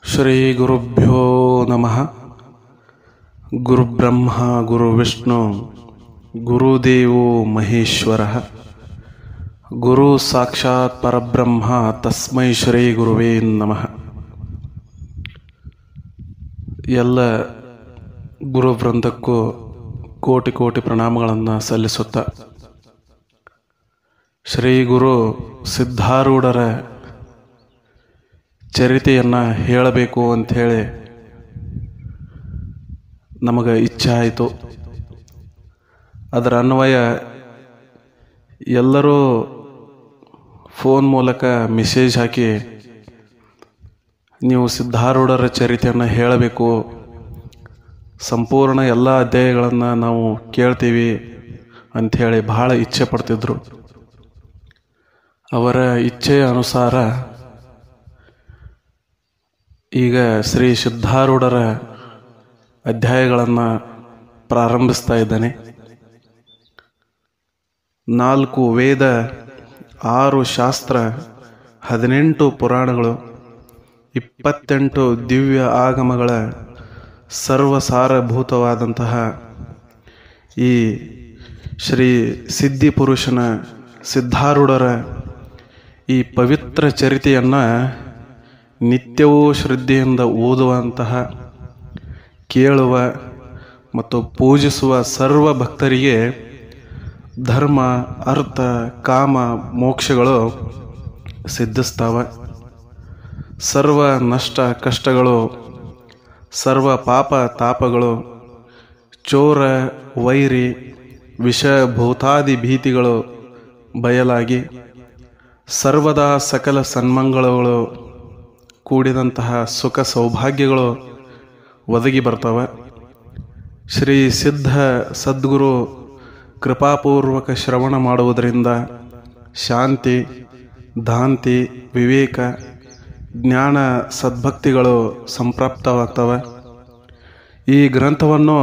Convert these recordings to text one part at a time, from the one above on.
ಶ್ರೀಗುರುಭ್ಯೋ ನಮಃ ಗುರುಬ್ರಹ್ಮ ಗುರುವಿಷ್ಣು ಗುರುದೇವೋ ಮಹೇಶ್ವರ ಗುರು ಸಾಕ್ಷಾತ್ ಪರಬ್ರಹ್ಮ ತಸ್ಮೈ ಶ್ರೀ ಗುರುವೇ ನಮಃ ಎಲ್ಲ ಗುರುವೃಂದಕ್ಕೂ ಕೋಟಿ ಕೋಟಿ ಪ್ರಣಾಮಗಳನ್ನು ಸಲ್ಲಿಸುತ್ತಾ ಶ್ರೀ ಗುರು ಸಿದ್ಧಾರೂಢರ ಚರಿತೆಯನ್ನು ಹೇಳಬೇಕು ಅಂಥೇಳಿ ನಮಗೆ ಇಚ್ಛೆ ಆಯಿತು ಅದರ ಅನ್ವಯ ಎಲ್ಲರೂ ಫೋನ್ ಮೂಲಕ ಮೆಸೇಜ್ ಹಾಕಿ ನೀವು ಸಿದ್ಧಾರೂಢರ ಚರಿತೆಯನ್ನು ಹೇಳಬೇಕು ಸಂಪೂರ್ಣ ಎಲ್ಲ ಅಧ್ಯಾಯಗಳನ್ನು ನಾವು ಕೇಳ್ತೀವಿ ಅಂಥೇಳಿ ಬಹಳ ಇಚ್ಛೆ ಪಡ್ತಿದ್ರು ಅವರ ಇಚ್ಛೆಯ ಅನುಸಾರ ಈಗ ಶ್ರೀ ಸಿದ್ಧಾರೂಢರ ಅಧ್ಯಾಯಗಳನ್ನು ಪ್ರಾರಂಭಿಸ್ತಾ ಇದ್ದಾನೆ ನಾಲ್ಕು ವೇದ ಆರು ಶಾಸ್ತ್ರ ಹದಿನೆಂಟು ಪುರಾಣಗಳು ಇಪ್ಪತ್ತೆಂಟು ದಿವ್ಯ ಆಗಮಗಳ ಸರ್ವಸಾರಭೂತವಾದಂತಹ ಈ ಶ್ರೀ ಸಿದ್ಧಿ ಪುರುಷನ ಸಿದ್ಧಾರೂಢರ ಈ ಪವಿತ್ರ ಚರಿತೆಯನ್ನು ನಿತ್ಯವೂ ಶ್ರದ್ಧೆಯಿಂದ ಓದುವಂತಹ ಕೇಳುವ ಮತ್ತು ಪೂಜಿಸುವ ಸರ್ವ ಭಕ್ತರಿಗೆ ಧರ್ಮ ಅರ್ಥ ಕಾಮ ಮೋಕ್ಷಗಳು ಸಿದ್ಧಿಸ್ತಾವ ಸರ್ವ ನಷ್ಟ ಕಷ್ಟಗಳು ಸರ್ವ ಪಾಪ ತಾಪಗಳು ಚೋರ ವೈರಿ ವಿಷ ಭೂತಾದಿ ಭೀತಿಗಳು ಬಯಲಾಗಿ ಸರ್ವದಾ ಸಕಲ ಸನ್ಮಂಗಳಗಳು ಕೂಡಿದಂತಹ ಸುಖ ಸೌಭಾಗ್ಯಗಳು ಒದಗಿ ಬರ್ತವೆ ಶ್ರೀ ಸಿದ್ಧ ಸದ್ಗುರು ಕೃಪಾಪೂರ್ವಕ ಶ್ರವಣ ಮಾಡುವುದರಿಂದ ಶಾಂತಿ ದಾಂತಿ ವಿವೇಕ ಜ್ಞಾನ ಸದ್ಭಕ್ತಿಗಳು ಸಂಪ್ರಾಪ್ತವಾಗ್ತವೆ ಈ ಗ್ರಂಥವನ್ನು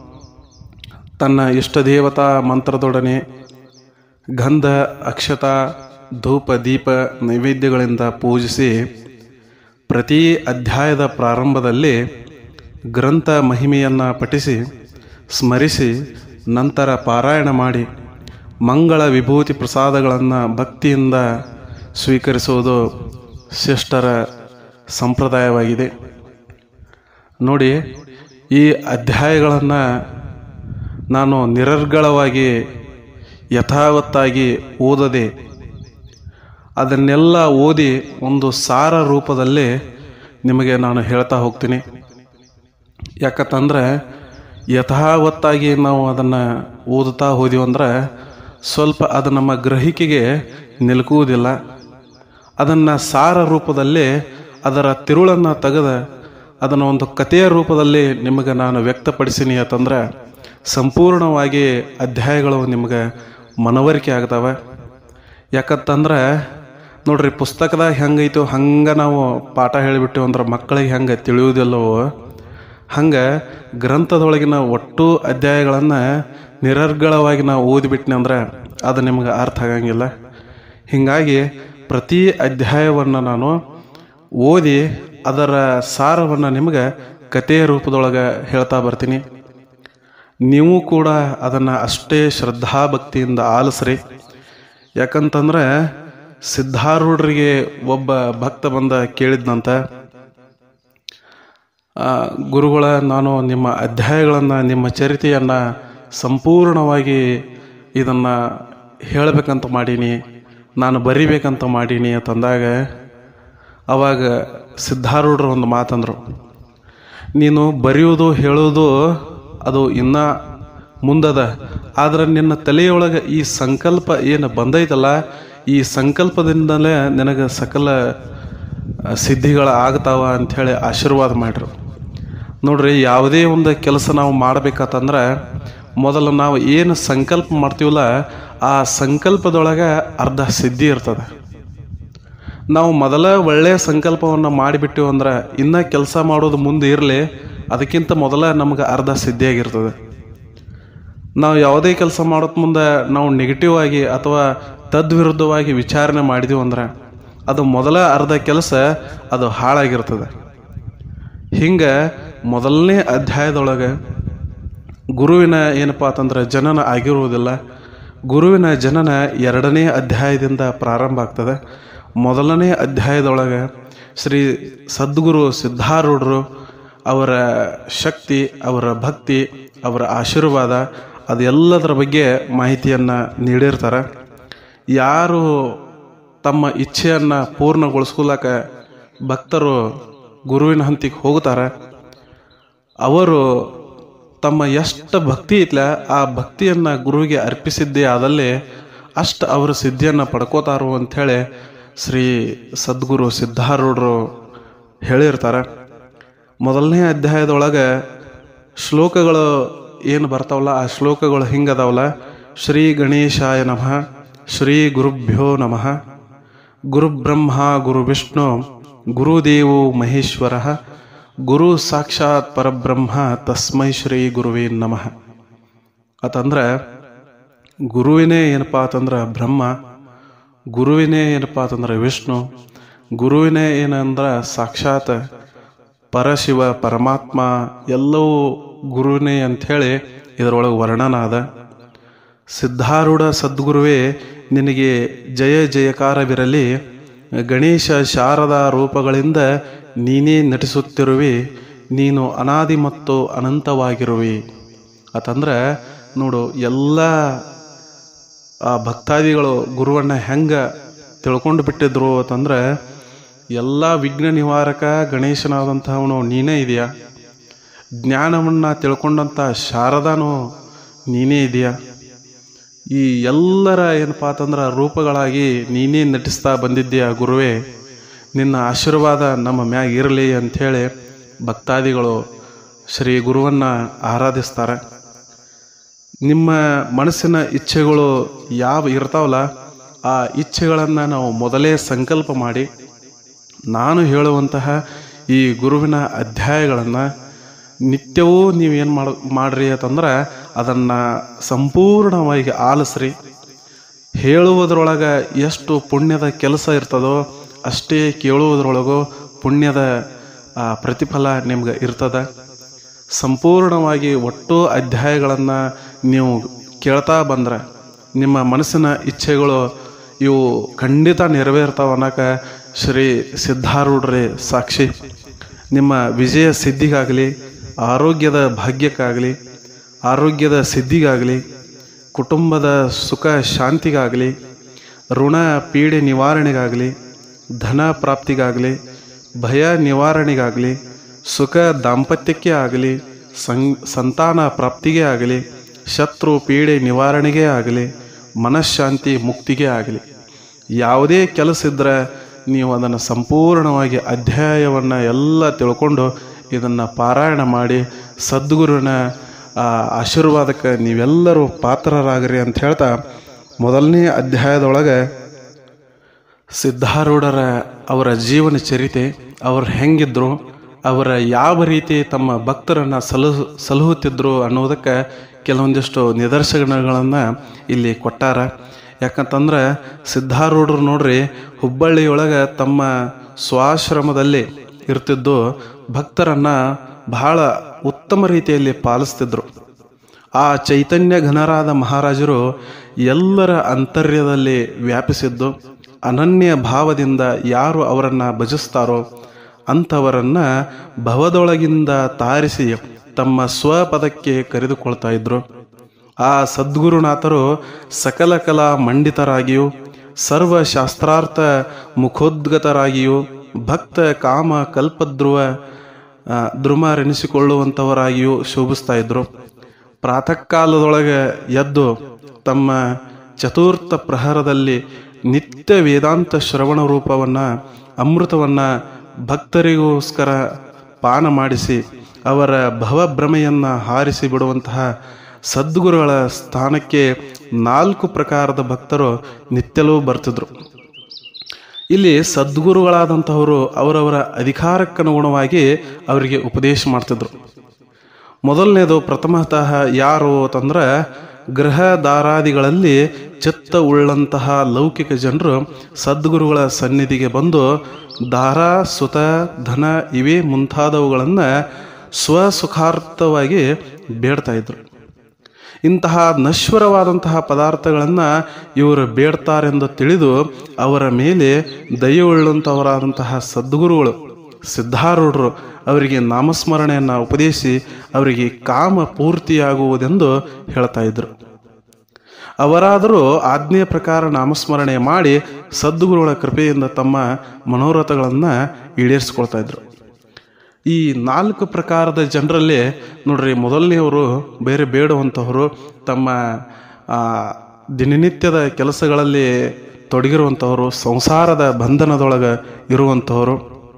ತನ್ನ ಇಷ್ಟದೇವತಾ ಮಂತ್ರದೊಡನೆ ಗಂಧ ಅಕ್ಷತ ಧೂಪ ದೀಪ ನೈವೇದ್ಯಗಳಿಂದ ಪೂಜಿಸಿ ಪ್ರತಿ ಅಧ್ಯಾಯದ ಪ್ರಾರಂಭದಲ್ಲಿ ಗ್ರಂಥ ಮಹಿಮೆಯನ್ನು ಪಠಿಸಿ ಸ್ಮರಿಸಿ ನಂತರ ಪಾರಾಯಣ ಮಾಡಿ ಮಂಗಳ ವಿಭೂತಿ ಪ್ರಸಾದಗಳನ್ನು ಭಕ್ತಿಯಿಂದ ಸ್ವೀಕರಿಸುವುದು ಶ್ರೇಷ್ಠರ ಸಂಪ್ರದಾಯವಾಗಿದೆ ನೋಡಿ ಈ ಅಧ್ಯಾಯಗಳನ್ನು ನಾನು ನಿರರ್ಗಳವಾಗಿ ಯಥಾವತ್ತಾಗಿ ಓದದೆ ಅದನ್ನೆಲ್ಲ ಓದಿ ಒಂದು ಸಾರ ರೂಪದಲ್ಲಿ ನಿಮಗೆ ನಾನು ಹೇಳ್ತಾ ಹೋಗ್ತೀನಿ ಯಾಕಂತಂದ್ರೆ ಯಥಾವತ್ತಾಗಿ ನಾವು ಅದನ್ನು ಓದುತ್ತಾ ಹೋದೀವಿ ಅಂದ್ರೆ ಸ್ವಲ್ಪ ಅದು ನಮ್ಮ ಗ್ರಹಿಕೆಗೆ ನಿಲುಕುವುದಿಲ್ಲ ಅದನ್ನು ಸಾರ ರೂಪದಲ್ಲಿ ಅದರ ತಿರುಳನ್ನು ತೆಗೆದ ಅದನ್ನು ಒಂದು ಕಥೆಯ ರೂಪದಲ್ಲಿ ನಿಮಗೆ ನಾನು ವ್ಯಕ್ತಪಡಿಸಿನಿ ಅಂತಂದ್ರೆ ಸಂಪೂರ್ಣವಾಗಿ ಅಧ್ಯಾಯಗಳು ನಿಮಗೆ ಮನವರಿಕೆ ಆಗ್ತವೆ ಯಾಕಂತಂದ್ರೆ ನೋಡ್ರಿ ಪುಸ್ತಕದಾಗ ಹೆಂಗೈತೋ ಹಂಗೆ ನಾವು ಪಾಠ ಹೇಳಿಬಿಟ್ಟು ಅಂದ್ರೆ ಮಕ್ಕಳಿಗೆ ಹೆಂಗೆ ತಿಳಿಯುವುದಿಲ್ಲವೋ ಹಂಗೆ ಗ್ರಂಥದೊಳಗಿನ ಒಟ್ಟು ಅಧ್ಯಾಯಗಳನ್ನು ನಿರರ್ಗಳವಾಗಿ ನಾವು ಓದಿಬಿಟ್ನಿ ಅಂದ್ರೆ ಅದು ನಿಮ್ಗೆ ಅರ್ಥ ಆಗಂಗಿಲ್ಲ ಹೀಗಾಗಿ ಪ್ರತಿ ಅಧ್ಯಾಯವನ್ನು ನಾನು ಓದಿ ಅದರ ಸಾರವನ್ನು ನಿಮಗೆ ಕಥೆಯ ರೂಪದೊಳಗೆ ಹೇಳ್ತಾ ಬರ್ತೀನಿ ನೀವು ಕೂಡ ಅದನ್ನು ಅಷ್ಟೇ ಶ್ರದ್ಧಾಭಕ್ತಿಯಿಂದ ಆಲಿಸ್ರಿ ಯಾಕಂತಂದ್ರೆ ಸಿದ್ಧಾರೂಢರಿಗೆ ಒಬ್ಬ ಭಕ್ತ ಬಂದ ಕೇಳಿದ್ನಂತ ಗುರುಗಳ ನಾನು ನಿಮ್ಮ ಅಧ್ಯಾಯಗಳನ್ನು ನಿಮ್ಮ ಚರಿತೆಯನ್ನು ಸಂಪೂರ್ಣವಾಗಿ ಇದನ್ನು ಹೇಳಬೇಕಂತ ಮಾಡೀನಿ ನಾನು ಬರಿಬೇಕಂತ ಮಾಡೀನಿ ಅಂತಂದಾಗ ಅವಾಗ ಸಿದ್ಧಾರೂಢರು ಒಂದು ಮಾತಂದರು ನೀನು ಬರೆಯುವುದು ಹೇಳೋದು ಅದು ಇನ್ನೂ ಮುಂದದ ಆದ್ರೆ ನಿನ್ನ ತಲೆಯೊಳಗೆ ಈ ಸಂಕಲ್ಪ ಏನು ಬಂದೈತಲ್ಲ ಈ ಸಂಕಲ್ಪದಿಂದಲೇ ನಿನಗೆ ಸಕಲ ಸಿದ್ಧಿಗಳ ಆಗ್ತಾವ ಅಂಥೇಳಿ ಆಶೀರ್ವಾದ ಮಾಡ್ರು ನೋಡ್ರಿ ಯಾವುದೇ ಒಂದು ಕೆಲಸ ನಾವು ಮಾಡಬೇಕಂತಂದ್ರೆ ಮೊದಲು ನಾವು ಏನು ಸಂಕಲ್ಪ ಮಾಡ್ತೀವಲ್ಲ ಆ ಸಂಕಲ್ಪದೊಳಗೆ ಅರ್ಧ ಸಿದ್ಧಿ ಇರ್ತದೆ ನಾವು ಮೊದಲ ಒಳ್ಳೆಯ ಸಂಕಲ್ಪವನ್ನು ಮಾಡಿಬಿಟ್ಟಿವಿ ಅಂದ್ರೆ ಇನ್ನೂ ಕೆಲಸ ಮಾಡೋದು ಮುಂದೆ ಇರಲಿ ಅದಕ್ಕಿಂತ ಮೊದಲ ನಮ್ಗೆ ಅರ್ಧ ಸಿದ್ಧಿಯಾಗಿರ್ತದೆ ನಾವು ಯಾವುದೇ ಕೆಲಸ ಮಾಡೋದ್ ಮುಂದೆ ನಾವು ನೆಗೆಟಿವ್ ಆಗಿ ಅಥವಾ ತದ್ವಿರುದ್ಧವಾಗಿ ವಿಚಾರಣೆ ಮಾಡಿದೀವಿ ಅಂದ್ರೆ ಅದು ಮೊದಲ ಅರ್ಧ ಕೆಲಸ ಅದು ಹಾಳಾಗಿರ್ತದೆ ಹಿಂಗೆ ಮೊದಲನೇ ಅಧ್ಯಾಯದೊಳಗೆ ಗುರುವಿನ ಏನಪ್ಪ ಅಂತಂದ್ರೆ ಜನನ ಆಗಿರುವುದಿಲ್ಲ ಗುರುವಿನ ಜನನ ಎರಡನೇ ಅಧ್ಯಾಯದಿಂದ ಪ್ರಾರಂಭ ಆಗ್ತದೆ ಮೊದಲನೇ ಅಧ್ಯಾಯದೊಳಗೆ ಶ್ರೀ ಸದ್ಗುರು ಸಿದ್ಧಾರೂಢರು ಅವರ ಶಕ್ತಿ ಅವರ ಭಕ್ತಿ ಅವರ ಆಶೀರ್ವಾದ ಅದೆಲ್ಲದರ ಬಗ್ಗೆ ಮಾಹಿತಿಯನ್ನು ನೀಡಿರ್ತಾರೆ ಯಾರು ತಮ್ಮ ಇಚ್ಛೆಯನ್ನು ಪೂರ್ಣಗೊಳಿಸ್ಕೊಳಕ ಭಕ್ತರು ಗುರುವಿನ ಹಂತಿಗೆ ಹೋಗ್ತಾರೆ ಅವರು ತಮ್ಮ ಎಷ್ಟು ಭಕ್ತಿ ಐತ್ಲ ಆ ಭಕ್ತಿಯನ್ನು ಗುರುವಿಗೆ ಅರ್ಪಿಸಿದ್ದೇ ಆದಲ್ಲಿ ಅಷ್ಟು ಅವರು ಸಿದ್ಧಿಯನ್ನು ಪಡ್ಕೋತಾರು ಅಂಥೇಳಿ ಶ್ರೀ ಸದ್ಗುರು ಸಿದ್ಧಾರೂಢರು ಹೇಳಿರ್ತಾರೆ ಮೊದಲನೇ ಅಧ್ಯಾಯದೊಳಗೆ ಶ್ಲೋಕಗಳು ಏನು ಬರ್ತಾವಲ್ಲ ಆ ಶ್ಲೋಕಗಳು ಹಿಂಗದಾವಲ್ಲ ಶ್ರೀ ಗಣೇಶಾಯ ನಮಃ ಶ್ರೀ ಗುರುಭ್ಯೋ ನಮಃ ಗುರುಬ್ರಹ್ಮ ಗುರು ವಿಷ್ಣು ಗುರುದೇವೋ ಮಹೇಶ್ವರ ಗುರು ಸಾಕ್ಷಾತ್ ಪರಬ್ರಹ್ಮ ತಸ್ಮೈ ಶ್ರೀ ಗುರುವೇ ನಮಃ ಅತಂದ್ರೆ ಗುರುವಿನೇ ಏನಪ್ಪ ಅಂತಂದ್ರೆ ಬ್ರಹ್ಮ ಗುರುವಿನೇ ಏನಪ್ಪ ಅಂತಂದ್ರೆ ವಿಷ್ಣು ಗುರುವಿನೇ ಏನಂದ್ರೆ ಸಾಕ್ಷಾತ್ ಪರಶಿವ ಪರಮಾತ್ಮ ಎಲ್ಲವೂ ಗುರುವಿನೇ ಅಂಥೇಳಿ ಇದರೊಳಗೆ ವರ್ಣನ ಅದ ಸಿದ್ಧಾರೂಢ ಸದ್ಗುರುವೇ ನಿನಗೆ ಜಯ ಜಯಕಾರವಿರಲಿ ಗಣೇಶ ಶಾರದಾ ರೂಪಗಳಿಂದ ನೀನೇ ನಟಿಸುತ್ತಿರುವಿ ನೀನು ಅನಾದಿ ಮತ್ತು ಅನಂತವಾಗಿರುವಿ ಅತಂದ್ರೆ ನೋಡು ಎಲ್ಲ ಆ ಭಕ್ತಾದಿಗಳು ಗುರುವನ್ನ ಹೆಂಗೆ ತಿಳ್ಕೊಂಡು ಬಿಟ್ಟಿದ್ರು ಅಂತಂದ್ರೆ ಎಲ್ಲ ವಿಘ್ನ ನಿವಾರಕ ಗಣೇಶನಾದಂಥವನು ನೀನೇ ಇದೆಯಾ ಜ್ಞಾನವನ್ನು ತಿಳ್ಕೊಂಡಂಥ ಶಾರದಾನು ನೀನೇ ಇದೆಯಾ ಈ ಎಲ್ಲರ ಏನಪ್ಪ ಅಂತಂದ್ರೆ ರೂಪಗಳಾಗಿ ನೀನೇ ನಟಿಸ್ತಾ ಬಂದಿದ್ದೀಯ ಗುರುವೇ ನಿನ್ನ ಆಶೀರ್ವಾದ ನಮ್ಮ ಮ್ಯಾಗ ಇರಲಿ ಅಂಥೇಳಿ ಭಕ್ತಾದಿಗಳು ಶ್ರೀ ಗುರುವನ್ನು ಆರಾಧಿಸ್ತಾರೆ ನಿಮ್ಮ ಮನಸ್ಸಿನ ಇಚ್ಛೆಗಳು ಯಾವ ಇರ್ತಾವಲ್ಲ ಆ ಇಚ್ಛೆಗಳನ್ನು ನಾವು ಮೊದಲೇ ಸಂಕಲ್ಪ ಮಾಡಿ ನಾನು ಹೇಳುವಂತಹ ಈ ಗುರುವಿನ ಅಧ್ಯಾಯಗಳನ್ನು ನಿತ್ಯವೂ ನೀವೇನು ಮಾಡ ಮಾಡ್ರಿ ಅಂತಂದ್ರೆ ಅದನ್ನು ಸಂಪೂರ್ಣವಾಗಿ ಆಲಿಸ್ರಿ ಹೇಳುವುದರೊಳಗೆ ಎಷ್ಟು ಪುಣ್ಯದ ಕೆಲಸ ಇರ್ತದೋ ಅಷ್ಟೇ ಕೇಳುವುದರೊಳಗೂ ಪುಣ್ಯದ ಆ, ಪ್ರತಿಫಲ ನಿಮ್ಗೆ ಇರ್ತದೆ ಸಂಪೂರ್ಣವಾಗಿ ಒಟ್ಟು ಅಧ್ಯಾಯಗಳನ್ನು ನೀವು ಕೇಳ್ತಾ ಬಂದ್ರೆ ನಿಮ್ಮ ಮನಸ್ಸಿನ ಇಚ್ಛೆಗಳು ಇವು ಖಂಡಿತ ನೆರವೇರ್ತಾವ ಅನ್ನೋಕೆ ಶ್ರೀ ಸಿದ್ಧಾರೂಢರೇ ಸಾಕ್ಷಿ ನಿಮ್ಮ ವಿಜಯ ಸಿದ್ಧಿಗಾಗಲಿ ಆರೋಗ್ಯದ ಭಾಗ್ಯಕ್ಕಾಗಲಿ ಆರೋಗ್ಯದ ಸಿದ್ಧಿಗಾಗಲಿ ಕುಟುಂಬದ ಸುಖ ಶಾಂತಿಗಾಗಲಿ ಋಣ ಪೀಡೆ ನಿವಾರಣೆಗಾಗಲಿ ಧನ ಪ್ರಾಪ್ತಿಗಾಗಲಿ ಭಯ ನಿವಾರಣೆಗಾಗಲಿ ಸುಖ ದಾಂಪತ್ಯಕ್ಕೆ ಆಗಲಿ ಸಂ ಸಂತಾನ ಪ್ರಾಪ್ತಿಗೆ ಆಗಲಿ ಶತ್ರು ಪೀಡೆ ನಿವಾರಣೆಗೆ ಆಗಲಿ ಮನಃಶಾಂತಿ ಮುಕ್ತಿಗೆ ಆಗಲಿ ಯಾವುದೇ ಕೆಲಸ ಇದ್ದರೆ ನೀವು ಅದನ್ನು ಸಂಪೂರ್ಣವಾಗಿ ಅಧ್ಯಾಯವನ್ನು ಎಲ್ಲ ತಿಳ್ಕೊಂಡು ಇದನ್ನು ಪಾರಾಯಣ ಮಾಡಿ ಸದ್ಗುರುವಿನ ಆ ಆಶೀರ್ವಾದಕ್ಕೆ ನೀವೆಲ್ಲರೂ ಪಾತ್ರರಾಗ್ರಿ ಅಂತ ಹೇಳ್ತಾ ಮೊದಲನೇ ಅಧ್ಯಾಯದೊಳಗೆ ಸಿದ್ಧಾರೂಢರ ಅವರ ಜೀವನ ಚರಿತೆ ಅವರು ಹೆಂಗಿದ್ರು ಅವರ ಯಾವ ರೀತಿ ತಮ್ಮ ಭಕ್ತರನ್ನು ಸಲಹು ಸಲಹುತ್ತಿದ್ರು ಅನ್ನೋದಕ್ಕೆ ಕೆಲವೊಂದಿಷ್ಟು ನಿದರ್ಶನಗಳನ್ನು ಇಲ್ಲಿ ಕೊಟ್ಟಾರ ಯಾಕಂತಂದ್ರೆ ಸಿದ್ಧಾರೂಢರು ನೋಡ್ರಿ ಹುಬ್ಬಳ್ಳಿಯೊಳಗೆ ತಮ್ಮ ಸ್ವಾಶ್ರಮದಲ್ಲಿ ಇರ್ತಿದ್ದು ಭಕ್ತರನ್ನು ಬಹಳ ಉತ್ತಮ ರೀತಿಯಲ್ಲಿ ಪಾಲಿಸ್ತಿದ್ರು ಆ ಚೈತನ್ಯ ಘನರಾದ ಮಹಾರಾಜರು ಎಲ್ಲರ ಅಂತರ್ಯದಲ್ಲಿ ವ್ಯಾಪಿಸಿದ್ದು ಅನನ್ಯ ಭಾವದಿಂದ ಯಾರು ಅವರನ್ನು ಭಜಿಸ್ತಾರೋ ಅಂಥವರನ್ನ ಭವದೊಳಗಿಂದ ತಾರಿಸಿ ತಮ್ಮ ಸ್ವಪದಕ್ಕೆ ಕರೆದುಕೊಳ್ತಾ ಇದ್ರು ಆ ಸದ್ಗುರುನಾಥರು ಸಕಲ ಕಲಾ ಮಂಡಿತರಾಗಿಯೂ ಸರ್ವಶಾಸ್ತ್ರಾರ್ಥ ಮುಖೋದ್ಗತರಾಗಿಯೂ ಭಕ್ತ ಕಾಮ ಕಲ್ಪಧ್ರುವ ಆ, ದ್ರುಮರೆನಿಸಿಕೊಳ್ಳುವಂಥವರಾಗಿಯೂ ಶೋಭಿಸ್ತಾ ಇದ್ರು ಪ್ರಾತಃ ಕಾಲದೊಳಗೆ ಎದ್ದು ತಮ್ಮ ಚತುರ್ಥ ಪ್ರಹರದಲ್ಲಿ ನಿತ್ಯ ವೇದಾಂತ ಶ್ರವಣ ರೂಪವನ್ನು ಅಮೃತವನ್ನು ಭಕ್ತರಿಗೋಸ್ಕರ ಪಾನ ಮಾಡಿಸಿ ಅವರ ಭವಭ್ರಮೆಯನ್ನು ಹಾರಿಸಿ ಬಿಡುವಂತಹ ಸದ್ಗುರುಗಳ ಸ್ಥಾನಕ್ಕೆ ನಾಲ್ಕು ಪ್ರಕಾರದ ಭಕ್ತರು ನಿತ್ಯಲೂ ಬರ್ತಿದ್ರು ಇಲ್ಲಿ ಸದ್ಗುರುಗಳಾದಂಥವರು ಅವರವರ ಅಧಿಕಾರಕ್ಕನುಗುಣವಾಗಿ ಅವರಿಗೆ ಉಪದೇಶ ಮಾಡ್ತಿದ್ರು ಮೊದಲನೇದು ಪ್ರಥಮತಃ ಯಾರು ಅಂತಂದ್ರೆ ಗೃಹ ದಾರಾದಿಗಳಲ್ಲಿ ಚಿತ್ತ ಉಳ್ಳಂತಹ ಲೌಕಿಕ ಜನರು ಸದ್ಗುರುಗಳ ಸನ್ನಿಧಿಗೆ ಬಂದು ದಾರ ಸುತ ಧನ ಇವೇ ಮುಂತಾದವುಗಳನ್ನು ಸ್ವಸುಖಾರ್ಥವಾಗಿ ಬೇಡ್ತಾ ಇದ್ರು ಇಂತಹ ನಶ್ವರವಾದಂತಹ ಪದಾರ್ಥಗಳನ್ನು ಇವರು ಬೇಡ್ತಾರೆಂದು ತಿಳಿದು ಅವರ ಮೇಲೆ ದಯೆಯುಳ್ಳಂಥವರಾದಂತಹ ಸದ್ಗುರುಗಳು ಸಿದ್ಧಾರೂಢರು ಅವರಿಗೆ ನಾಮಸ್ಮರಣೆಯನ್ನು ಉಪದೇಶಿ ಅವರಿಗೆ ಕಾಮ ಪೂರ್ತಿಯಾಗುವುದೆಂದು ಹೇಳ್ತಾ ಇದ್ರು ಅವರಾದರೂ ಆಜ್ಞೆಯ ಪ್ರಕಾರ ನಾಮಸ್ಮರಣೆ ಮಾಡಿ ಸದ್ಗುರುಗಳ ಕೃಪೆಯಿಂದ ತಮ್ಮ ಮನೋರಥಗಳನ್ನು ಈಡೇರಿಸ್ಕೊಳ್ತಾ ಇದ್ರು ಈ ನಾಲ್ಕು ಪ್ರಕಾರದ ಜನರಲ್ಲಿ ನೋಡ್ರಿ ಮೊದಲನೆಯವರು ಬೇರೆ ಬೇಡುವಂಥವರು ತಮ್ಮ ಆ, ದಿನನಿತ್ಯದ ಕೆಲಸಗಳಲ್ಲಿ ತೊಡಗಿರುವಂಥವರು ಸಂಸಾರದ ಬಂಧನದೊಳಗೆ ಇರುವಂಥವರು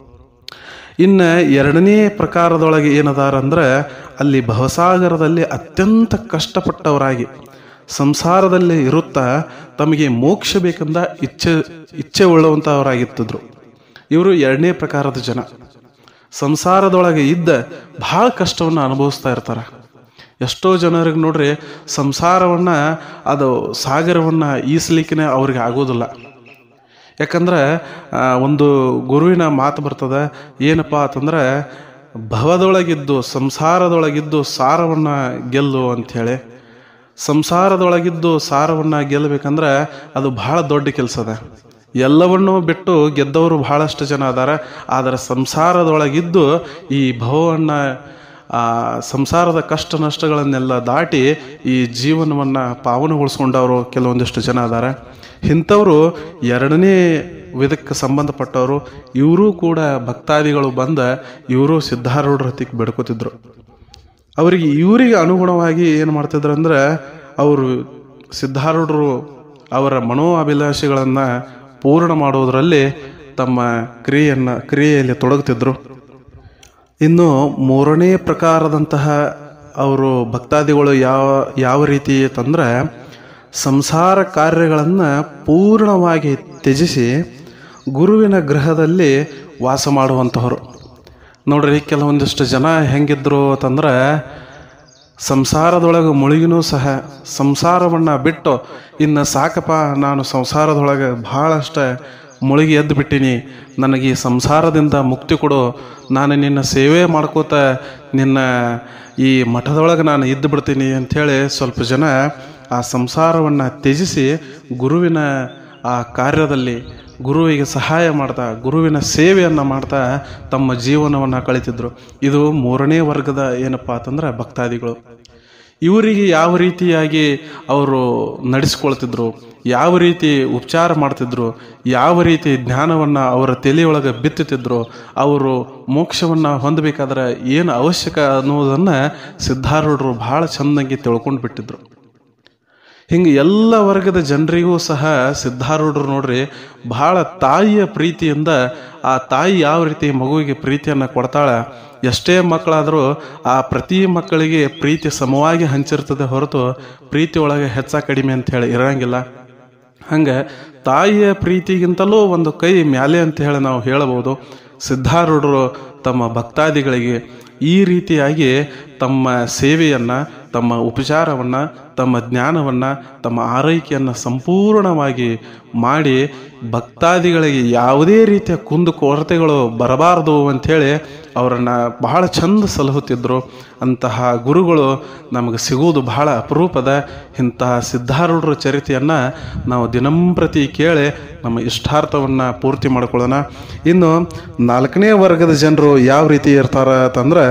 ಇನ್ನು ಎರಡನೇ ಪ್ರಕಾರದೊಳಗೆ ಏನದಾರ ಅಂದ್ರೆ ಅಲ್ಲಿ ಭವಸಾಗರದಲ್ಲಿ ಅತ್ಯಂತ ಕಷ್ಟಪಟ್ಟವರಾಗಿ ಸಂಸಾರದಲ್ಲಿ ಇರುತ್ತಾ ತಮಗೆ ಮೋಕ್ಷ ಬೇಕಂದ ಇಚ್ಛೆ ಇಚ್ಛೆ ಉಳ್ಳವಂಥವರಾಗಿತ್ತಿದ್ರು ಇವರು ಎರಡನೇ ಪ್ರಕಾರದ ಜನ ಸಂಸಾರದೊಳಗೆ ಇದ್ದ ಬಹಳ ಕಷ್ಟವನ್ನು ಅನುಭವಿಸ್ತಾ ಇರ್ತಾರೆ ಎಷ್ಟೋ ಜನರಿಗೆ ನೋಡ್ರಿ ಸಂಸಾರವನ್ನ ಅದು ಸಾಗರವನ್ನ ಈಸಲಿಕ್ಕೆ ಅವ್ರಿಗೆ ಆಗೋದಿಲ್ಲ ಯಾಕಂದ್ರೆ ಆ, ಒಂದು ಗುರುವಿನ ಮಾತು ಬರ್ತದ ಏನಪ್ಪಾ ಅಂತಂದ್ರೆ ಭವದೊಳಗಿದ್ದು ಸಂಸಾರದೊಳಗಿದ್ದು ಸಾರವನ್ನ ಗೆಲ್ಲು ಅಂಥೇಳಿ ಸಂಸಾರದೊಳಗಿದ್ದು ಸಾರವನ್ನ ಗೆಲ್ಲಬೇಕಂದ್ರೆ ಅದು ಬಹಳ ದೊಡ್ಡ ಕೆಲಸ ಅದ ಎಲ್ಲವನ್ನೂ ಬಿಟ್ಟು ಗೆದ್ದವರು ಬಹಳಷ್ಟು ಜನ ಅದಾರ ಆದರೆ ಸಂಸಾರದೊಳಗಿದ್ದು ಈ ಭವವನ್ನ ಆ ಸಂಸಾರದ ಕಷ್ಟ ನಷ್ಟಗಳನ್ನೆಲ್ಲ ದಾಟಿ ಈ ಜೀವನವನ್ನ ಪಾವನಗೊಳಿಸ್ಕೊಂಡವರು ಕೆಲವೊಂದಿಷ್ಟು ಜನ ಅದಾರ ಇಂಥವರು ಎರಡನೇ ವಿಧಕ್ಕೆ ಸಂಬಂಧಪಟ್ಟವರು ಇವರು ಕೂಡ ಭಕ್ತಾದಿಗಳು ಬಂದ ಇವರು ಸಿದ್ಧಾರೂಢರ ಹತ್ತಿಗೆ ಬೆಡ್ಕೋತಿದ್ರು ಅವರಿಗೆ ಇವರಿಗೆ ಅನುಗುಣವಾಗಿ ಏನು ಮಾಡ್ತಿದ್ರು ಅಂದ್ರೆ ಅವರು ಸಿದ್ಧಾರೂಢರು ಅವರ ಮನೋ ಅಭಿಲಾಷೆಗಳನ್ನು ಪೂರ್ಣ ಮಾಡುವುದರಲ್ಲಿ ತಮ್ಮ ಕ್ರಿಯೆಯನ್ನು ಕ್ರಿಯೆಯಲ್ಲಿ ತೊಡಗುತ್ತಿದ್ದರು ಇನ್ನು ಮೂರನೇ ಪ್ರಕಾರದಂತಹ ಅವರು ಭಕ್ತಾದಿಗಳು ಯಾವ ಯಾವ ರೀತಿ ತಂದ್ರೆ ಸಂಸಾರ ಕಾರ್ಯಗಳನ್ನು ಪೂರ್ಣವಾಗಿ ತ್ಯಜಿಸಿ ಗುರುವಿನ ಗೃಹದಲ್ಲಿ ವಾಸ ಮಾಡುವಂತಹವರು ನೋಡ್ರಿ ಕೆಲವೊಂದಿಷ್ಟು ಜನ ಹೆಂಗಿದ್ರು ಅಂತಂದ್ರೆ ಸಂಸಾರದೊಳಗೆ ಮುಳುಗಿನೂ ಸಹ ಸಂಸಾರವನ್ನು ಬಿಟ್ಟು ಇನ್ನು ಸಾಕಪ್ಪ ನಾನು ಸಂಸಾರದೊಳಗೆ ಭಾಳಷ್ಟ ಮುಳುಗಿ ಎದ್ದು ಬಿಟ್ಟಿನಿ ನನಗೆ ಈ ಸಂಸಾರದಿಂದ ಮುಕ್ತಿ ಕೊಡು ನಾನು ನಿನ್ನ ಸೇವೆ ಮಾಡ್ಕೋತ ನಿನ್ನ ಈ ಮಠದೊಳಗೆ ನಾನು ಇದ್ದು ಬಿಡ್ತೀನಿ ಅಂಥೇಳಿ ಸ್ವಲ್ಪ ಜನ ಆ ಸಂಸಾರವನ್ನು ತ್ಯಜಿಸಿ ಗುರುವಿನ ಆ ಕಾರ್ಯದಲ್ಲಿ ಗುರುವಿಗೆ ಸಹಾಯ ಮಾಡ್ತಾ ಗುರುವಿನ ಸೇವೆಯನ್ನು ಮಾಡ್ತಾ ತಮ್ಮ ಜೀವನವನ್ನು ಕಳಿತಿದ್ರು ಇದು ಮೂರನೇ ವರ್ಗದ ಏನಪ್ಪ ಅಂತಂದ್ರೆ ಭಕ್ತಾದಿಗಳು ಇವರಿಗೆ ಯಾವ ರೀತಿಯಾಗಿ ಅವರು ನಡೆಸ್ಕೊಳ್ತಿದ್ರು ಯಾವ ರೀತಿ ಉಪಚಾರ ಮಾಡ್ತಿದ್ರು ಯಾವ ರೀತಿ ಜ್ಞಾನವನ್ನು ಅವರ ತಲೆಯೊಳಗೆ ಬಿತ್ತುತ್ತಿದ್ರು ಅವರು ಮೋಕ್ಷವನ್ನು ಹೊಂದಬೇಕಾದ್ರೆ ಏನು ಅವಶ್ಯಕ ಅನ್ನೋದನ್ನು ಸಿದ್ಧಾರೂಢರು ಬಹಳ ಚೆನ್ನಾಗಿ ತಿಳ್ಕೊಂಡು ಬಿಟ್ಟಿದ್ರು ಹಿಂಗೆ ಎಲ್ಲ ವರ್ಗದ ಜನರಿಗೂ ಸಹ ಸಿದ್ಧಾರೂಢರು ನೋಡ್ರಿ ಬಹಳ ತಾಯಿಯ ಪ್ರೀತಿಯಿಂದ ಆ ತಾಯಿ ಯಾವ ರೀತಿ ಮಗುವಿಗೆ ಪ್ರೀತಿಯನ್ನು ಕೊಡ್ತಾಳ ಎಷ್ಟೇ ಮಕ್ಕಳಾದರೂ ಆ ಪ್ರತಿ ಮಕ್ಕಳಿಗೆ ಪ್ರೀತಿ ಸಮವಾಗಿ ಹಂಚಿರ್ತದೆ ಹೊರತು ಪ್ರೀತಿ ಒಳಗೆ ಹೆಚ್ಚ ಕಡಿಮೆ ಅಂತ ಹೇಳಿ ಇರಂಗಿಲ್ಲ ಹಂಗೆ ತಾಯಿಯ ಪ್ರೀತಿಗಿಂತಲೂ ಒಂದು ಕೈ ಮ್ಯಾಲೆ ಅಂತ ಹೇಳಿ ನಾವು ಹೇಳಬಹುದು ಸಿದ್ಧಾರೂಢರು ತಮ್ಮ ಭಕ್ತಾದಿಗಳಿಗೆ ಈ ರೀತಿಯಾಗಿ ತಮ್ಮ ಸೇವೆಯನ್ನು ತಮ್ಮ ಉಪಚಾರವನ್ನು ತಮ್ಮ ಜ್ಞಾನವನ್ನು ತಮ್ಮ ಆರೈಕೆಯನ್ನು ಸಂಪೂರ್ಣವಾಗಿ ಮಾಡಿ ಭಕ್ತಾದಿಗಳಿಗೆ ಯಾವುದೇ ರೀತಿಯ ಕುಂದು ಕೊರತೆಗಳು ಬರಬಾರದು ಅಂಥೇಳಿ ಅವರನ್ನು ಬಹಳ ಚಂದ ಸಲಹುತ್ತಿದ್ದರು ಅಂತಹ ಗುರುಗಳು ನಮಗೆ ಸಿಗುವುದು ಬಹಳ ಅಪರೂಪದ ಇಂತಹ ಸಿದ್ಧಾರೂಢರ ಚರಿತೆಯನ್ನು ನಾವು ದಿನಂಪ್ರತಿ ಕೇಳಿ ನಮ್ಮ ಇಷ್ಟಾರ್ಥವನ್ನು ಪೂರ್ತಿ ಮಾಡ್ಕೊಳ್ಳೋಣ ಇನ್ನು ನಾಲ್ಕನೇ ವರ್ಗದ ಜನರು ಯಾವ ರೀತಿ ಇರ್ತಾರ ಅಂತಂದ್ರೆ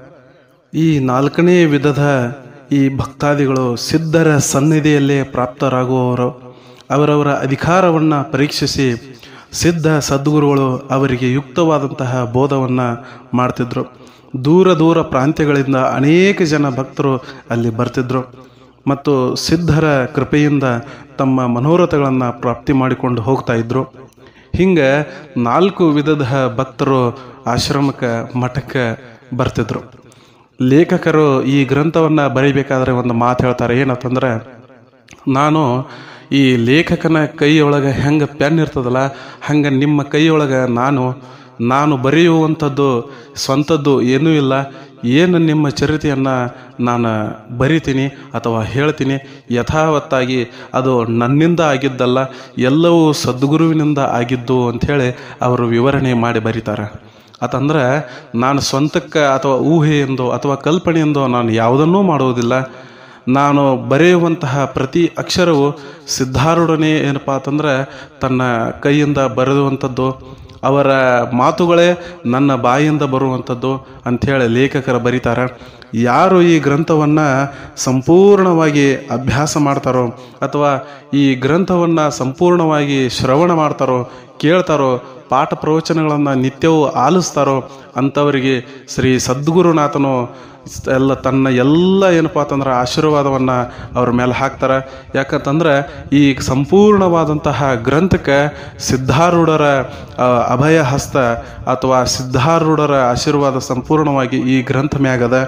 ಈ ನಾಲ್ಕನೇ ವಿಧದ ಈ ಭಕ್ತಾದಿಗಳು ಸಿದ್ಧರ ಸನ್ನಿಧಿಯಲ್ಲೇ ಪ್ರಾಪ್ತರಾಗುವವರು ಅವರವರ ಅಧಿಕಾರವನ್ನು ಪರೀಕ್ಷಿಸಿ ಸಿದ್ಧ ಸದ್ಗುರುಗಳು ಅವರಿಗೆ ಯುಕ್ತವಾದಂತಹ ಬೋಧವನ್ನು ಮಾಡ್ತಿದ್ರು ದೂರ ದೂರ ಪ್ರಾಂತ್ಯಗಳಿಂದ ಅನೇಕ ಜನ ಭಕ್ತರು ಅಲ್ಲಿ ಬರ್ತಿದ್ರು ಮತ್ತು ಸಿದ್ಧರ ಕೃಪೆಯಿಂದ ತಮ್ಮ ಮನೋರಥಗಳನ್ನು ಪ್ರಾಪ್ತಿ ಮಾಡಿಕೊಂಡು ಹೋಗ್ತಾ ಇದ್ರು ಹಿಂಗೆ ನಾಲ್ಕು ವಿಧದ ಭಕ್ತರು ಆಶ್ರಮಕ್ಕೆ ಮಠಕ್ಕೆ ಬರ್ತಿದ್ರು ಲೇಖಕರು ಈ ಗ್ರಂಥವನ್ನು ಬರೀಬೇಕಾದ್ರೆ ಒಂದು ಮಾತು ಹೇಳ್ತಾರೆ ಏನಂತಂದ್ರೆ ನಾನು ಈ ಲೇಖಕನ ಕೈಯೊಳಗೆ ಹೆಂಗೆ ಪೆನ್ ಇರ್ತದಲ್ಲ ಹಂಗೆ ನಿಮ್ಮ ಕೈಯೊಳಗೆ ನಾನು ನಾನು ಬರೆಯುವಂಥದ್ದು ಸ್ವಂತದ್ದು ಏನೂ ಇಲ್ಲ ಏನು ನಿಮ್ಮ ಚರಿತೆಯನ್ನು ನಾನು ಬರಿತೀನಿ ಅಥವಾ ಹೇಳ್ತೀನಿ ಯಥಾವತ್ತಾಗಿ ಅದು ನನ್ನಿಂದ ಆಗಿದ್ದಲ್ಲ ಎಲ್ಲವೂ ಸದ್ಗುರುವಿನಿಂದ ಆಗಿದ್ದು ಅಂಥೇಳಿ ಅವರು ವಿವರಣೆ ಮಾಡಿ ಬರೀತಾರೆ ಅತಂದ್ರೆ ನಾನು ಸ್ವಂತಕ್ಕೆ ಅಥವಾ ಊಹೆಯೆಂದೋ ಅಥವಾ ಕಲ್ಪನೆಯೆಂದೋ ನಾನು ಯಾವುದನ್ನೂ ಮಾಡುವುದಿಲ್ಲ ನಾನು ಬರೆಯುವಂತಹ ಪ್ರತಿ ಅಕ್ಷರವು ಸಿದ್ಧಾರೂಢನೇ ಏನಪ್ಪ ಅಂತಂದ್ರೆ ತನ್ನ ಕೈಯಿಂದ ಬರೆದುವಂಥದ್ದು ಅವರ ಮಾತುಗಳೇ ನನ್ನ ಬಾಯಿಯಿಂದ ಬರುವಂಥದ್ದು ಅಂಥೇಳಿ ಲೇಖಕರು ಬರೀತಾರೆ ಯಾರು ಈ ಗ್ರಂಥವನ್ನು ಸಂಪೂರ್ಣವಾಗಿ ಅಭ್ಯಾಸ ಮಾಡ್ತಾರೋ ಅಥವಾ ಈ ಗ್ರಂಥವನ್ನು ಸಂಪೂರ್ಣವಾಗಿ ಶ್ರವಣ ಮಾಡ್ತಾರೋ ಕೇಳ್ತಾರೋ ಪಾಠ ಪ್ರವಚನಗಳನ್ನು ನಿತ್ಯವೂ ಆಲಿಸ್ತಾರೋ ಅಂಥವರಿಗೆ ಶ್ರೀ ಸದ್ಗುರುನಾಥನು ಎಲ್ಲ ತನ್ನ ಎಲ್ಲ ಏನಪ್ಪ ಅಂತಂದ್ರೆ ಆಶೀರ್ವಾದವನ್ನು ಅವ್ರ ಮೇಲೆ ಹಾಕ್ತಾರೆ ಯಾಕಂತಂದ್ರೆ ಈ ಸಂಪೂರ್ಣವಾದಂತಹ ಗ್ರಂಥಕ್ಕೆ ಸಿದ್ಧಾರೂಢರ ಆ, ಅಭಯ ಹಸ್ತ ಅಥವಾ ಸಿದ್ಧಾರೂಢರ ಆಶೀರ್ವಾದ ಸಂಪೂರ್ಣವಾಗಿ ಈ ಗ್ರಂಥ ಮ್ಯಾಗದ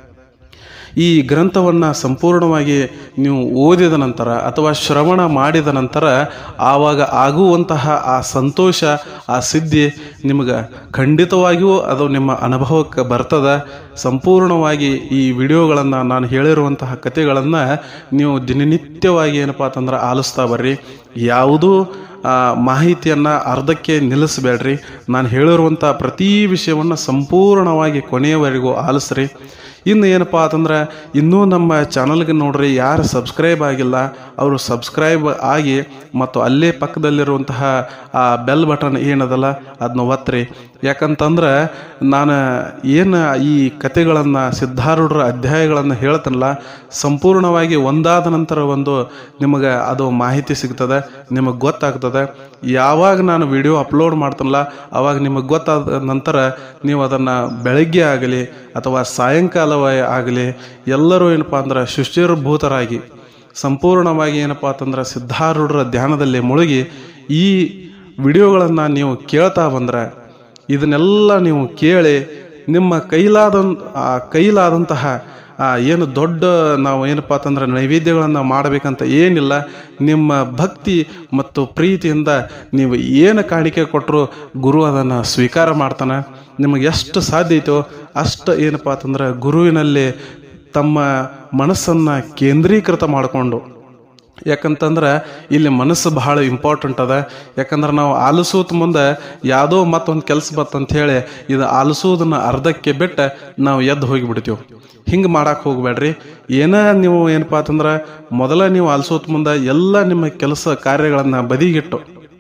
ಈ ಗ್ರಂಥವನ್ನು ಸಂಪೂರ್ಣವಾಗಿ ನೀವು ಓದಿದ ನಂತರ ಅಥವಾ ಶ್ರವಣ ಮಾಡಿದ ನಂತರ ಆವಾಗ ಆಗುವಂತಹ ಆ ಸಂತೋಷ ಆ ಸಿದ್ಧಿ ನಿಮಗೆ ಖಂಡಿತವಾಗಿಯೂ ಅದು ನಿಮ್ಮ ಅನುಭವಕ್ಕೆ ಬರ್ತದೆ ಸಂಪೂರ್ಣವಾಗಿ ಈ ವಿಡಿಯೋಗಳನ್ನು ನಾನು ಹೇಳಿರುವಂತಹ ಕಥೆಗಳನ್ನು ನೀವು ದಿನನಿತ್ಯವಾಗಿ ಏನಪ್ಪ ಅಂತಂದ್ರೆ ಆಲಿಸ್ತಾ ಬರ್ರಿ ಯಾವುದೂ ಆ, ಮಾಹಿತಿಯನ್ನು ಅರ್ಧಕ್ಕೆ ನಿಲ್ಲಿಸಬೇಡ್ರಿ ನಾನು ಹೇಳಿರುವಂಥ ಪ್ರತಿ ವಿಷಯವನ್ನು ಸಂಪೂರ್ಣವಾಗಿ ಕೊನೆಯವರೆಗೂ ಆಲಿಸ್ರಿ ಇನ್ನು ಏನಪ್ಪ ಅಂತಂದ್ರೆ ಇನ್ನೂ ನಮ್ಮ ಚಾನಲ್ಗೆ ನೋಡ್ರಿ ಯಾರು ಸಬ್ಸ್ಕ್ರೈಬ್ ಆಗಿಲ್ಲ ಅವರು ಸಬ್ಸ್ಕ್ರೈಬ್ ಆಗಿ ಮತ್ತು ಅಲ್ಲೇ ಪಕ್ಕದಲ್ಲಿರುವಂತಹ ಆ ಬೆಲ್ ಬಟನ್ ಏನದಲ್ಲ ಅದನ್ನ ಒತ್ತಿರಿ ಯಾಕಂತಂದ್ರೆ ನಾನು ಏನು ಈ ಕತೆಗಳನ್ನು ಸಿದ್ಧಾರೂಢರ ಅಧ್ಯಾಯಗಳನ್ನು ಹೇಳ್ತನಲ್ಲ ಸಂಪೂರ್ಣವಾಗಿ ಒಂದಾದ ನಂತರ ಒಂದು ನಿಮಗೆ ಅದು ಮಾಹಿತಿ ಸಿಗ್ತದೆ ನಿಮಗೆ ಗೊತ್ತಾಗ್ತದೆ ಯಾವಾಗ ನಾನು ವಿಡಿಯೋ ಅಪ್ಲೋಡ್ ಮಾಡ್ತನಲ್ಲ ಅವಾಗ ನಿಮಗೆ ಗೊತ್ತಾದ ನಂತರ ನೀವು ಅದನ್ನು ಬೆಳಗ್ಗೆ ಆಗಲಿ ಅಥವಾ ಸಾಯಂಕಾಲವೇ ಆಗಲಿ ಎಲ್ಲರೂ ಏನಪ್ಪ ಅಂದ್ರೆ ಶುಚಿರ್ಭೂತರಾಗಿ ಸಂಪೂರ್ಣವಾಗಿ ಏನಪ್ಪ ಅಂತಂದ್ರೆ ಸಿದ್ಧಾರೂಢರ ಧ್ಯಾನದಲ್ಲಿ ಮುಳುಗಿ ಈ ವಿಡಿಯೋಗಳನ್ನು ನೀವು ಕೇಳ್ತಾ ಬಂದ್ರೆ ಇದನ್ನೆಲ್ಲ ನೀವು ಕೇಳಿ ನಿಮ್ಮ ಕೈಲಾದ ಆ ಕೈಲಾದಂತಹ ಆ ಏನು ದೊಡ್ಡ ನಾವು ಏನಪ್ಪ ಅಂತಂದ್ರೆ ನೈವೇದ್ಯಗಳನ್ನು ಮಾಡಬೇಕಂತ ಏನಿಲ್ಲ ನಿಮ್ಮ ಭಕ್ತಿ ಮತ್ತು ಪ್ರೀತಿಯಿಂದ ನೀವು ಏನು ಕಾಣಿಕೆ ಕೊಟ್ಟರು ಗುರು ಅದನ್ನು ಸ್ವೀಕಾರ ಮಾಡ್ತಾನೆ ನಿಮಗೆ ಎಷ್ಟು ಸಾಧ್ಯ ಐತೋ ಅಷ್ಟು ಏನಪ್ಪ ಅಂತಂದ್ರೆ ಗುರುವಿನಲ್ಲಿ ತಮ್ಮ ಮನಸ್ಸನ್ನು ಕೇಂದ್ರೀಕೃತ ಮಾಡಿಕೊಂಡು ಯಾಕಂತಂದ್ರೆ ಇಲ್ಲಿ ಮನಸ್ಸು ಬಹಳ ಇಂಪಾರ್ಟೆಂಟ್ ಅದ ಯಾಕಂದ್ರೆ ನಾವು ಆಲಿಸೋತ್ ಮುಂದೆ ಯಾವುದೋ ಮತ್ತೊಂದು ಕೆಲಸ ಬತ್ತಂತ ಹೇಳಿ ಇದು ಆಲಿಸೋದನ್ನ ಅರ್ಧಕ್ಕೆ ಬಿಟ್ಟು ನಾವು ಎದ್ದು ಹೋಗಿಬಿಡ್ತೀವಿ ಹಿಂಗೆ ಮಾಡಕ್ಕೆ ಹೋಗ್ಬೇಡ್ರಿ ಏನ ನೀವು ಏನಪ್ಪ ಅಂತಂದ್ರೆ ಮೊದಲ ನೀವು ಆಲಿಸೋತ್ ಮುಂದೆ ಎಲ್ಲ ನಿಮ್ಮ ಕೆಲಸ ಕಾರ್ಯಗಳನ್ನು ಬದಿಗಿಟ್ಟು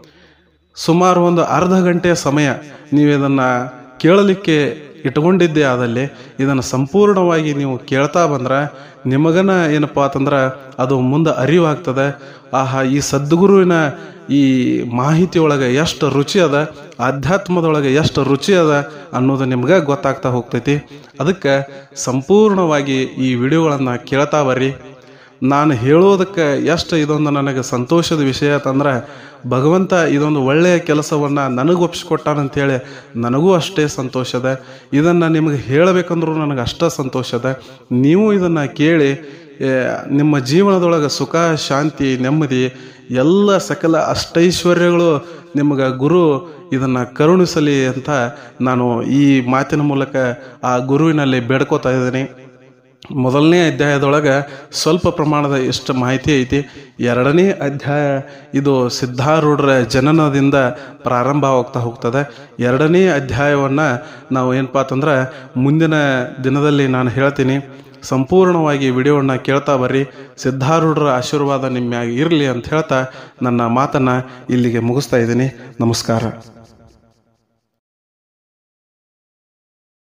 ಸುಮಾರು ಒಂದು ಅರ್ಧ ಗಂಟೆ ಸಮಯ ನೀವು ಇದನ್ನು ಕೇಳಲಿಕ್ಕೆ ಇಟ್ಕೊಂಡಿದ್ದೇ ಆದಲ್ಲಿ ಇದನ್ನು ಸಂಪೂರ್ಣವಾಗಿ ನೀವು ಕೇಳ್ತಾ ಬಂದ್ರೆ ನಿಮಗನ ಏನಪ್ಪ ಅಂತಂದ್ರೆ ಅದು ಮುಂದೆ ಅರಿವಾಗ್ತದೆ ಆಹಾ ಈ ಸದ್ಗುರುವಿನ ಈ ಮಾಹಿತಿ ಒಳಗೆ ಎಷ್ಟು ರುಚಿ ಅದ ಆಧ್ಯಾತ್ಮದೊಳಗೆ ಎಷ್ಟು ರುಚಿ ಅದ ಅನ್ನೋದು ನಿಮ್ಗೆ ಗೊತ್ತಾಗ್ತಾ ಹೋಗ್ತೈತಿ ಅದಕ್ಕೆ ಸಂಪೂರ್ಣವಾಗಿ ಈ ವಿಡಿಯೋಗಳನ್ನು ಕೇಳ್ತಾ ಬರ್ರಿ ನಾನು ಹೇಳೋದಕ್ಕೆ ಎಷ್ಟು ಇದೊಂದು ನನಗೆ ಸಂತೋಷದ ವಿಷಯ ಅಂತಂದ್ರೆ ಭಗವಂತ ಇದೊಂದು ಒಳ್ಳೆಯ ಕೆಲಸವನ್ನು ನನಗೆ ಒಪ್ಪಿಸ್ಕೊಟ್ಟಾನಂತೇಳಿ ನನಗೂ ಅಷ್ಟೇ ಸಂತೋಷದ ಇದನ್ನು ನಿಮಗೆ ಹೇಳಬೇಕಂದ್ರೂ ನನಗೆ ಅಷ್ಟೇ ಸಂತೋಷದ ನೀವು ಇದನ್ನು ಕೇಳಿ ಏ, ನಿಮ್ಮ ಜೀವನದೊಳಗೆ ಸುಖ ಶಾಂತಿ ನೆಮ್ಮದಿ ಎಲ್ಲ ಸಕಲ ಅಷ್ಟೈಶ್ವರ್ಯಗಳು ನಿಮಗೆ ಗುರು ಇದನ್ನು ಕರುಣಿಸಲಿ ಅಂತ ನಾನು ಈ ಮಾತಿನ ಮೂಲಕ ಆ ಗುರುವಿನಲ್ಲಿ ಬೇಡ್ಕೋತಾ ಇದ್ದೀನಿ ಮೊದಲನೇ ಅಧ್ಯಾಯದೊಳಗೆ ಸ್ವಲ್ಪ ಪ್ರಮಾಣದ ಎಷ್ಟು ಮಾಹಿತಿ ಐತಿ ಎರಡನೇ ಅಧ್ಯಾಯ ಇದು ಸಿದ್ಧಾರೂಢರ ಜನನದಿಂದ ಪ್ರಾರಂಭವಾಗ್ತಾ ಹೋಗ್ತದೆ ಎರಡನೇ ಅಧ್ಯಾಯವನ್ನು ನಾವು ಏನಪ್ಪ ಅಂತಂದ್ರೆ ಮುಂದಿನ ದಿನದಲ್ಲಿ ನಾನು ಹೇಳ್ತೀನಿ ಸಂಪೂರ್ಣವಾಗಿ ವಿಡಿಯೋವನ್ನು ಕೇಳ್ತಾ ಬರ್ರಿ ಸಿದ್ಧಾರೂಢರ ಆಶೀರ್ವಾದ ನಿಮ್ಮ ಮ್ಯಾಗ ಇರಲಿ ಅಂತ ಹೇಳ್ತಾ ನನ್ನ ಮಾತನ್ನು ಇಲ್ಲಿಗೆ ಮುಗಿಸ್ತಾ ಇದ್ದೀನಿ ನಮಸ್ಕಾರ